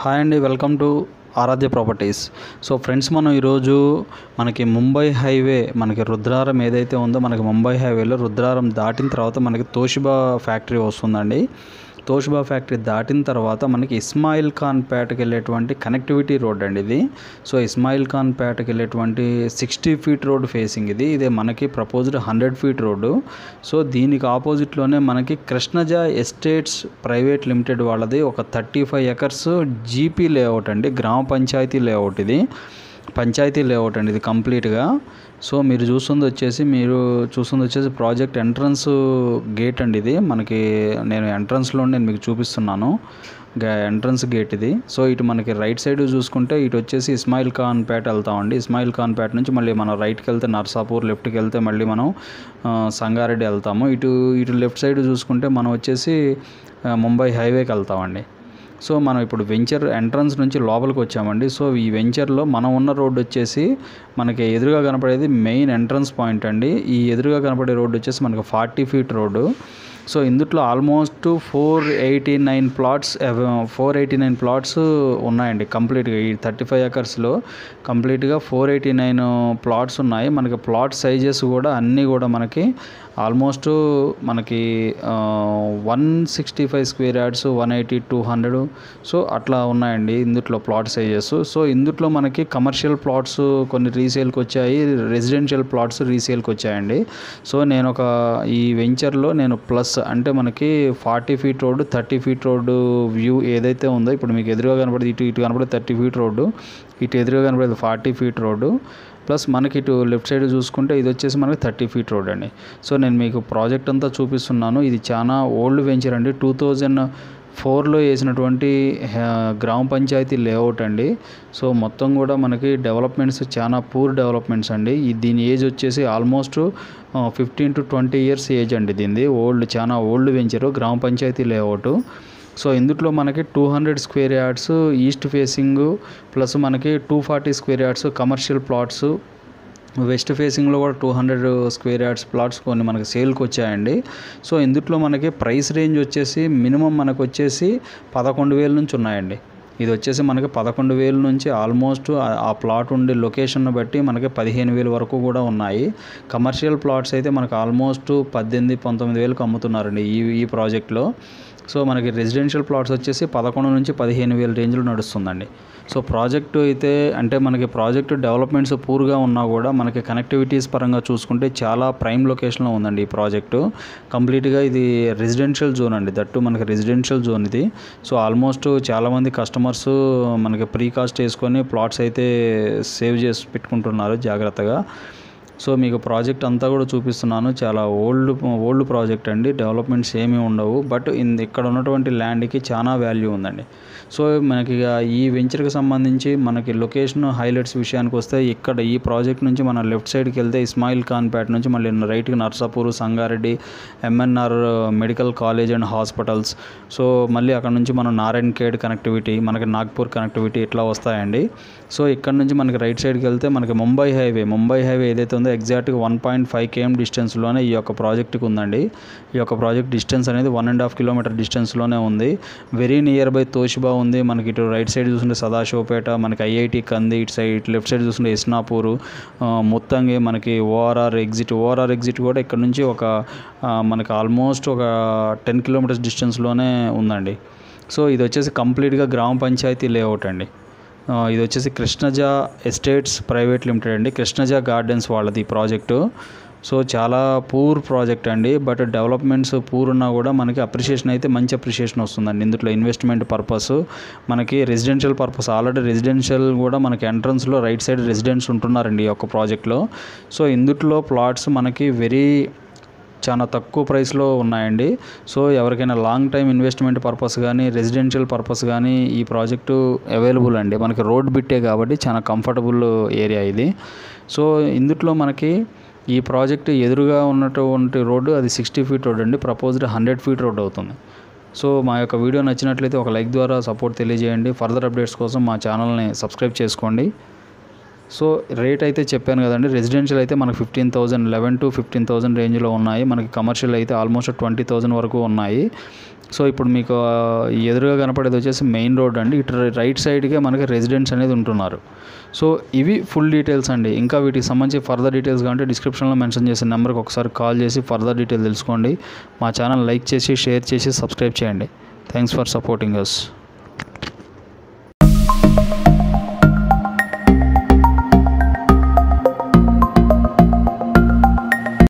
hi అండి welcome to Aradhya properties so friends మనం ఈరోజు మనకి ముంబై హైవే మనకి రుద్రారం ఏదైతే ఉందో మనకి ముంబై హైవేలో రుద్రారం దాటిన తర్వాత మనకి తోషిబా ఫ్యాక్టరీ వస్తుందండి తోషిబా ఫ్యాక్టరీ దాటిన తర్వాత మనకి ఇస్మాయిల్ ఖాన్ పేటకి వెళ్ళేటువంటి కనెక్టివిటీ రోడ్ అండి ఇది సో ఇస్మాయిల్ ఖాన్ పేటకి వెళ్ళేటువంటి సిక్స్టీ ఫీట్ రోడ్ ఫేసింగ్ ఇది ఇదే మనకి proposed hundred feet road so దీనికి ఆపోజిట్లోనే మనకి కృష్ణజ ఎస్టేట్స్ ప్రైవేట్ లిమిటెడ్ వాళ్ళది ఒక thirty five acres GP layout అండి గ్రామ పంచాయతీ లేఅవుట్ ఇది పంచాయతీ లేఅవుట్ అండి ఇది కంప్లీట్గా సో మీరు చూస్తుంది వచ్చేసి మీరు చూస్తుంది వచ్చేసి ప్రాజెక్ట్ ఎంట్రన్స్ గేట్ అండి ఇది మనకి నేను ఎంట్రన్స్లో నేను మీకు చూపిస్తున్నాను ఎంట్రన్స్ గేట్ ఇది సో ఇటు మనకి రైట్ సైడ్ చూసుకుంటే ఇటు వచ్చేసి ఇస్మాయిల్ ఖాన్ పేట వెళ్తామండి ఇస్మాయిల్ ఖాన్ పేట నుంచి మళ్ళీ మనం రైట్కి వెళ్తే నర్సాపూర్ లెఫ్ట్కి వెళ్తే మళ్ళీ మనం ఆ, సంగారెడ్డి వెళ్తాము ఇటు ఇటు లెఫ్ట్ సైడ్ చూసుకుంటే మనం వచ్చేసి ఆ, ముంబై హైవేకి వెళ్తామండి సో మనం ఇప్పుడు వెంచర్ ఎంట్రన్స్ నుంచి లోపలికి వచ్చామండి సో ఈ వెంచర్లో మనం ఉన్న రోడ్డు వచ్చేసి మనకి ఎదురుగా కనపడేది మెయిన్ ఎంట్రన్స్ పాయింట్ అండి ఈ ఎదురుగా కనపడే రోడ్డు వచ్చేసి మనకి ఫార్టీ ఫీట్ రోడ్డు సో ఇందుట్లో almost four eighty nine plots four eighty nine plots ఉన్నాయండి కంప్లీట్గా ఈ థర్టీ ఫైవ్ ఎకర్స్లో కంప్లీట్గా ఫోర్ ఎయిటీ నైన్ ప్లాట్స్ ఉన్నాయి మనకి ప్లాట్ సైజెస్ కూడా అన్నీ కూడా మనకి ఆల్మోస్ట్ మనకి one sixty five square yards one eighty two hundred so అట్లా ఉన్నాయండి ఇందుట్లో ప్లాట్ సైజెస్ సో ఇందుట్లో మనకి కమర్షియల్ ప్లాట్స్ కొన్ని రీసేల్కి వచ్చాయి రెసిడెన్షియల్ ప్లాట్స్ రీసేల్కి వచ్చాయండి సో నేను ఒక ఈ వెంచర్లో నేను ప్లస్ అంటే మనకి forty feet road thirty feet road view ఏదైతే ఉందో ఇప్పుడు మీకు ఎదురుగా కనపడేది ఇటు ఇటు కనపడే థర్టీ ఫీట్ రోడ్డు ఇటు ఎదురుగా కనపడేది ఫార్టీ ఫీట్ రోడ్డు ప్లస్ మనకి ఇటు లెఫ్ట్ సైడ్ చూసుకుంటే ఇది వచ్చేసి మనకి థర్టీ ఫీట్ రోడ్ అండి సో నేను మీకు ప్రాజెక్ట్ అంతా చూపిస్తున్నాను ఇది చాలా ఓల్డ్ వెంచర్ అండి టూ థౌజండ్ ఫోర్లో వేసినటువంటి ఆ, గ్రామ పంచాయతీ లేఅవుట్ అండి సో మొత్తం కూడా మనకి డెవలప్మెంట్స్ చాలా పూర్ డెవలప్మెంట్స్ అండి ఈ దీని ఏజ్ వచ్చేసి almost fifteen to twenty years age అండి దీనిది ఓల్డ్ చాలా ఓల్డ్ వెంచరు గ్రామ పంచాయతీ లేఅవుట్ సో ఇందుట్లో మనకి two hundred square yards east facing plus మనకి two forty square yards commercial plots west ఫేసింగ్లో కూడా two hundred square yards plots కొన్ని మనకి సేల్కి వచ్చాయండి సో ఇందుట్లో మనకి ప్రైస్ రేంజ్ వచ్చేసి మినిమం మనకు వచ్చేసి పదకొండు వేల నుంచి ఉన్నాయండి ఇది వచ్చేసి మనకి పదకొండు వేల నుంచి ఆల్మోస్ట్ ఆ- ఆ ప్లాట్ ఉండే లొకేషన్ బట్టి మనకి పదిహేను వేల వరకు కూడా ఉన్నాయి కమర్షియల్ ప్లాట్స్ అయితే మనకు ఆల్మోస్ట్ పద్దెనిమిది పంతొమ్మిది వేలకు అమ్ముతున్నారండి ఈ ఈ ప్రాజెక్ట్లో సో మనకి రెసిడెన్షియల్ ప్లాట్స్ వచ్చేసి పదకొండు నుంచి పదిహేను వేల రేంజ్లో నడుస్తుందండి సో ప్రాజెక్టు అయితే అంటే మనకి ప్రాజెక్టు డెవలప్మెంట్స్ పూర్గా ఉన్నా కూడా మనకి కనెక్టివిటీస్ పరంగా చూసుకుంటే చాలా ప్రైమ్ లొకేషన్లో ఉందండి ఈ ప్రాజెక్టు కంప్లీట్గా ఇది రెసిడెన్షియల్ జోన్ అండి దట్టు మనకి రెసిడెన్షియల్ జోన్ ఇది సో ఆల్మోస్ట్ చాలామంది కస్టమర్స్ మనకి ప్రీ కాస్ట్ వేసుకొని ప్లాట్స్ అయితే సేవ్ చేసి పెట్టుకుంటున్నారు జాగ్రత్తగా సో మీకు ప్రాజెక్ట్ అంతా కూడా చూపిస్తున్నాను చాలా ఓల్డ్ ఓల్డ్ ప్రాజెక్ట్ అండి డెవలప్మెంట్స్ ఏమీ ఉండవు బట్ ఇన్ ఇక్కడ ఉన్నటువంటి ల్యాండ్కి చాలా వాల్యూ ఉందండి సో మనకి ఇక ఈ వెంచర్కి సంబంధించి మనకి లొకేషన్ హైలైట్స్ విషయానికి వస్తే ఇక్కడ ఈ ప్రాజెక్ట్ నుంచి మనం లెఫ్ట్ సైడ్కి వెళ్తే ఇస్మాయిల్ ఖాన్ పేట నుంచి మళ్ళీ రైట్కి Narsapur Sangareddy MNR medical college and hospitals so మళ్ళీ అక్కడ నుంచి మనం నారాయణ్ ఖేడ్ కనెక్టివిటీ మనకి నాగ్పూర్ కనెక్టివిటీ ఇట్లా వస్తాయండి సో ఇక్కడ నుంచి మనకి రైట్ సైడ్కి వెళ్తే మనకి ముంబై హైవే ముంబై హైవే ఏదైతే ఉందో ఎగ్జాక్ట్గా వన్ పాయింట్ ఫైవ్ కేఎం డిస్టెన్స్లోనే ఈ యొక్క ప్రాజెక్ట్కి ఉందండి ఈ యొక్క ప్రాజెక్ట్ డిస్టెన్స్ అనేది వన్ అండ్ హాఫ్ కిలోమీటర్ డిస్టెన్స్లోనే ఉంది వెరీ నియర్ బై తోషిబా ఉంది మనకి ఇటు రైట్ సైడ్ చూస్తుంటే సదాశివపేట మనకి ఐఐటి కంది ఇటు సైడ్ ఇటు లెఫ్ట్ సైడ్ చూస్తుంటే ఇస్నాపూరు ఆ, మొత్తంగా మనకి ఓఆర్ఆర్ ఎగ్జిట్ ఓఆర్ఆర్ ఎగ్జిట్ కూడా ఇక్కడ నుంచి ఒక ఆ, మనకి ఆల్మోస్ట్ ఒక టెన్ కిలోమీటర్స్ డిస్టెన్స్లోనే ఉందండి సో ఇది వచ్చేసి కంప్లీట్గా గ్రామ పంచాయతీ లేఅవుట్ అండి ఆ, ఇది వచ్చేసి కృష్ణజ ఎస్టేట్స్ ప్రైవేట్ లిమిటెడ్ అండి కృష్ణజ గార్డెన్స్ వాళ్ళది ఈ ప్రాజెక్టు సో చాలా పూర్ ప్రాజెక్ట్ అండి బట్ డెవలప్మెంట్స్ పూర్ ఉన్నా కూడా మనకి అప్రిషియేషన్ అయితే మంచి అప్రిషియేషన్ వస్తుందండి ఇందులో ఇన్వెస్ట్మెంట్ పర్పస్ మనకి రెసిడెన్షియల్ పర్పస్ ఆల్రెడీ రెసిడెన్షియల్ కూడా మనకి ఎంట్రన్స్లో రైట్ సైడ్ రెసిడెంట్స్ ఉంటున్నారండి ఈ యొక్క ప్రాజెక్ట్లో సో ఇందుట్లో ప్లాట్స్ మనకి వెరీ చాలా తక్కువ ప్రైస్లో ఉన్నాయండి సో ఎవరికైనా లాంగ్ టైం ఇన్వెస్ట్మెంట్ పర్పస్ కానీ రెసిడెన్షియల్ పర్పస్ కానీ ఈ ప్రాజెక్టు అవైలబుల్ అండి మనకి రోడ్ బిట్టే కాబట్టి చాలా కంఫర్టబుల్ ఏరియా ఇది సో ఇందుట్లో మనకి ఈ ప్రాజెక్ట్ ఎదురుగా ఉన్నటువంటి రోడ్డు అది సిక్స్టీ ఫీట్ రోడ్ అండి ప్రపోజ్డ్ హండ్రెడ్ ఫీట్ రోడ్ అవుతుంది సో మా యొక్క వీడియో నచ్చినట్లయితే ఒక లైక్ ద్వారా సపోర్ట్ తెలియజేయండి ఫర్దర్ అప్డేట్స్ కోసం మా ఛానల్ని సబ్స్క్రైబ్ చేసుకోండి సో రేట్ అయితే చెప్పాను కదండి రెసిడెన్షియల్ అయితే మనకి fifteen thousand eleven to fifteen thousand రేంజ్లో ఉన్నాయి మనకి కమర్షియల్ అయితే ఆల్మోస్ట్ ట్వంటీ థౌజండ్ వరకు ఉన్నాయి సో ఇప్పుడు మీకు ఆ, ఎదురుగా కనపడేది వచ్చేసి మెయిన్ రోడ్ అండి ఇటు రైట్ సైడ్కే మనకి రెసిడెంట్స్ అనేది ఉంటున్నారు సో ఇవి ఫుల్ డీటెయిల్స్ అండి ఇంకా వీటికి సంబంధించి ఫర్దర్ డీటెయిల్స్ కావాలంటే డిస్క్రిప్షన్లో మెన్షన్ చేసిన నెంబర్కి ఒకసారి కాల్ చేసి ఫర్దర్ డీటెయిల్ తెలుసుకోండి మా ఛానల్ లైక్ చేసి షేర్ చేసి సబ్స్క్రైబ్ చేయండి థ్యాంక్స్ ఫర్ సపోర్టింగ్ అస్